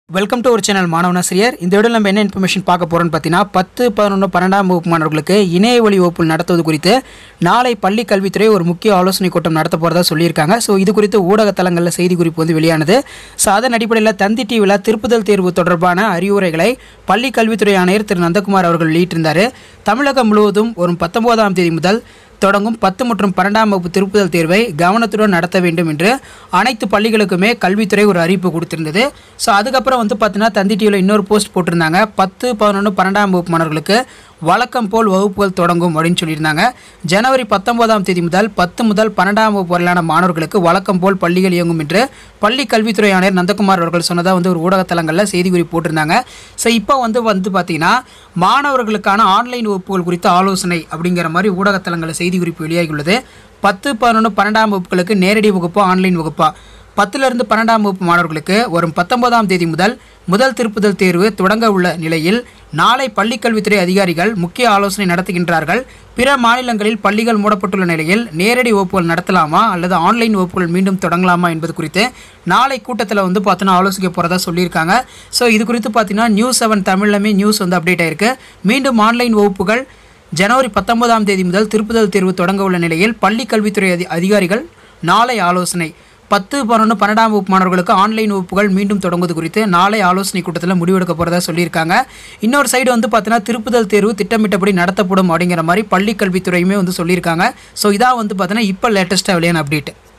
welcome to ஒரு channel மாணவனாசிரியர் இந்த வீடியோ நம்ம என்ன இன்ஃபர்மேஷன் பார்க்க போகிறோம்னு பார்த்தீங்கன்னா பத்து பதினொன்று பன்னெண்டாம் வகுப்பு மாணவர்களுக்கு இணைய வழி வகுப்பு நடத்துவது குறித்து நாளை பள்ளி கல்வித்துறை ஒரு முக்கிய ஆலோசனை கூட்டம் நடத்த போகிறதா சொல்லியிருக்காங்க ஸோ இது குறித்து ஊடகத்தலங்களில் செய்தி குறிப்பு வந்து வெளியானது ஸோ அதன் அடிப்படையில் தந்தி டிவியில் திருப்புதல் தேர்வு தொடர்பான அறிவுரைகளை பள்ளி கல்வித்துறை ஆணையர் திரு நந்தகுமார் அவர்கள் வெளியிட்டிருந்தார் தமிழகம் முழுவதும் வரும் பத்தொன்பதாம் தேதி முதல் தொடங்கும் பத்து மற்றும் பன்னெண்டாம் வகுப்பு திருப்புதல் தேர்வை கவனத்துடன் நடத்த வேண்டும் என்று அனைத்து பள்ளிகளுக்குமே கல்வித்துறை ஒரு அறிவிப்பு கொடுத்திருந்தது ஸோ அதுக்கப்புறம் வந்து பார்த்தீங்கன்னா தந்தி டிவியில் இன்னொரு போஸ்ட் போட்டிருந்தாங்க பத்து பதினொன்று பன்னெண்டாம் வகுப்பு மாணவர்களுக்கு வழக்கம் போல் வகுப்புகள் தொடங்கும் அப்படின்னு சொல்லியிருந்தாங்க ஜனவரி பத்தொன்பதாம் தேதி முதல் பத்து முதல் பன்னெண்டாம் வகுப்பு வரையிலான மாணவர்களுக்கு வழக்கம் போல் பள்ளிகள் இயங்கும் என்று பள்ளி கல்வித்துறை ஆணையர் நந்தகுமார் அவர்கள் சொன்னதாக வந்து ஒரு ஊடகத்தலங்களில் செய்திக்குறிப்பு போட்டிருந்தாங்க ஸோ இப்போ வந்து வந்து பார்த்தீங்கன்னா மாணவர்களுக்கான ஆன்லைன் வகுப்புகள் குறித்த ஆலோசனை அப்படிங்கிற மாதிரி ஊடகத்தலங்களில் செய்திக்குறிப்பு வெளியாகியுள்ளது பத்து பதினொன்று பன்னெண்டாம் வகுப்புகளுக்கு நேரடி வகுப்பா ஆன்லைன் வகுப்பா பத்திலிருந்து பன்னெண்டாம் வகுப்பு மாணவர்களுக்கு வரும் பத்தொன்பதாம் தேதி முதல் முதல் திருப்புதல் தேர்வு தொடங்க உள்ள நிலையில் நாளை பள்ளிக்கல்வித்துறை அதிகாரிகள் முக்கிய ஆலோசனை நடத்துகின்றார்கள் பிற மாநிலங்களில் பள்ளிகள் மூடப்பட்டுள்ள நிலையில் நேரடி வகுப்புகள் நடத்தலாமா அல்லது ஆன்லைன் வகுப்புகள் மீண்டும் தொடங்கலாமா என்பது குறித்து நாளை கூட்டத்தில் வந்து பார்த்தோன்னா ஆலோசிக்க போகிறதா சொல்லியிருக்காங்க ஸோ இது குறித்து பார்த்தீங்கன்னா நியூஸ் செவன் தமிழ்லமே நியூஸ் வந்து அப்டேட் ஆயிருக்கு மீண்டும் ஆன்லைன் வகுப்புகள் ஜனவரி பத்தொன்பதாம் தேதி முதல் திருப்புதல் தேர்வு தொடங்க உள்ள நிலையில் பள்ளி கல்வித்துறை அதி அதிகாரிகள் நாளை ஆலோசனை பத்து பன்னெண்டு பன்னெண்டாம் வகுப்பு மாணவர்களுக்கு ஆன்லைன் வகுப்புகள் மீண்டும் தொடங்குவது குறித்து நாளை ஆலோசனை கூட்டத்தில் முடிவெடுக்க போகிறதா சொல்லியிருக்காங்க இன்னொரு சைடு வந்து பார்த்தீங்கன்னா திருப்புதல் தேர்வு திட்டமிட்டபடி நடத்தப்படும் அப்படிங்கிற மாதிரி பள்ளி கல்வித்துறையுமே வந்து சொல்லியிருக்காங்க ஸோ இதான் வந்து பார்த்தீங்கன்னா இப்போ லேட்டஸ்ட்டாக வெளியான அப்டேட்